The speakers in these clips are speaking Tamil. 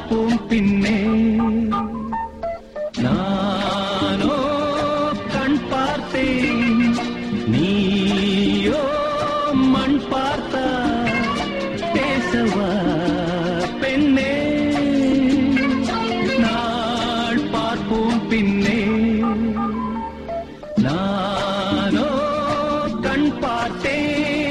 பார்ப்போம் பின்னே நானோ கண் பார்த்தேன் நீயோ மண் பார்த்தா பேசவா பெண்ணே நாள் பார்ப்போம் பின்னே நானோ கண் பார்த்தேன்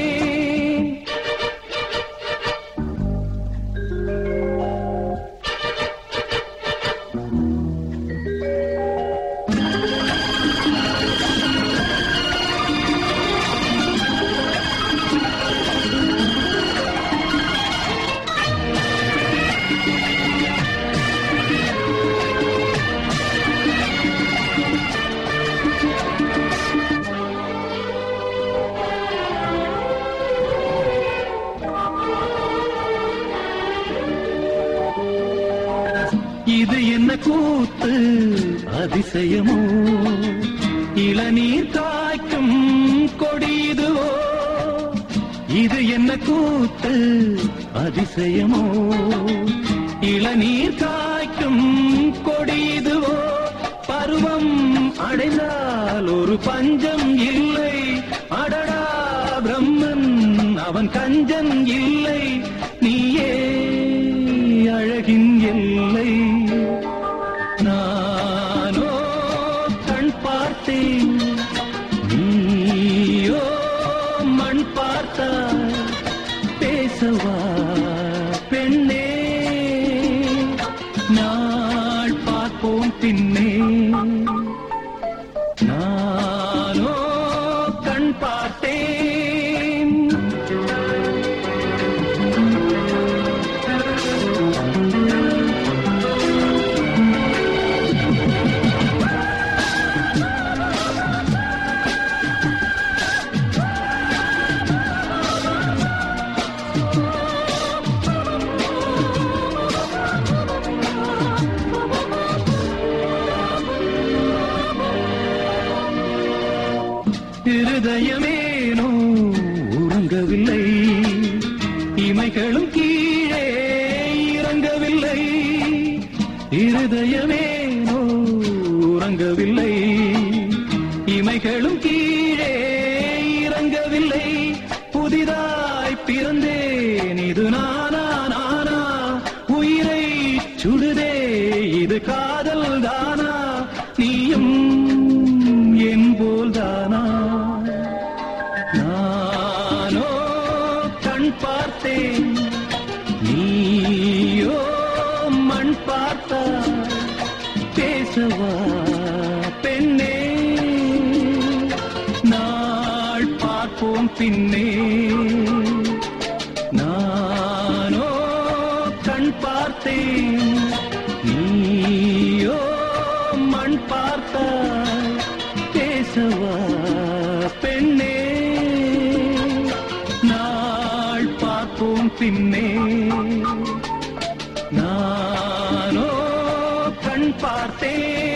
இது என்ன கூத்து அதிசயமோ இளநீர் காய்க்கும் கொடியதுவோ இது என்ன கூத்து அதிசயமோ இளநீர் காய்க்கும் கொடியதுவோ பருவம் அடைந்தால் ஒரு பஞ்சம் இல்லை அடடா பிரம்மன் அவன் கஞ்சன் இல்லை நீயே அழகின் எல்லை நானோ கண் பார்த்தேன் நீயோ மண் பார்த்தா பேசவா பெண்ணே நாள் பார்ப்போம் பின்னே நானோ கண் பார்த்தேன் இருதயமேனோ உறங்கவில்லை இமைகளும் கீழே இறங்கவில்லை இருதயமேனோ உறங்கவில்லை இமைகளும் கீழே இறங்கவில்லை புதிதாய் பிறந்தேன் இது நானா நானா உயிரை சுடுதே இது காதல் தானா நீயும் என் போல் தானா நானோ கண் பார்த்தேன் நீயோ மண் பார்த்தா பேசவா பெண்ணே நாள் பார்ப்போம் பின்னே நானோ கண் பார்த்தேன் நீயோ மண் பார்த்தா பேசவா பெண்ணே நாள் பார்ப்போம் பின்னே நானோ கண் பார்த்தேன்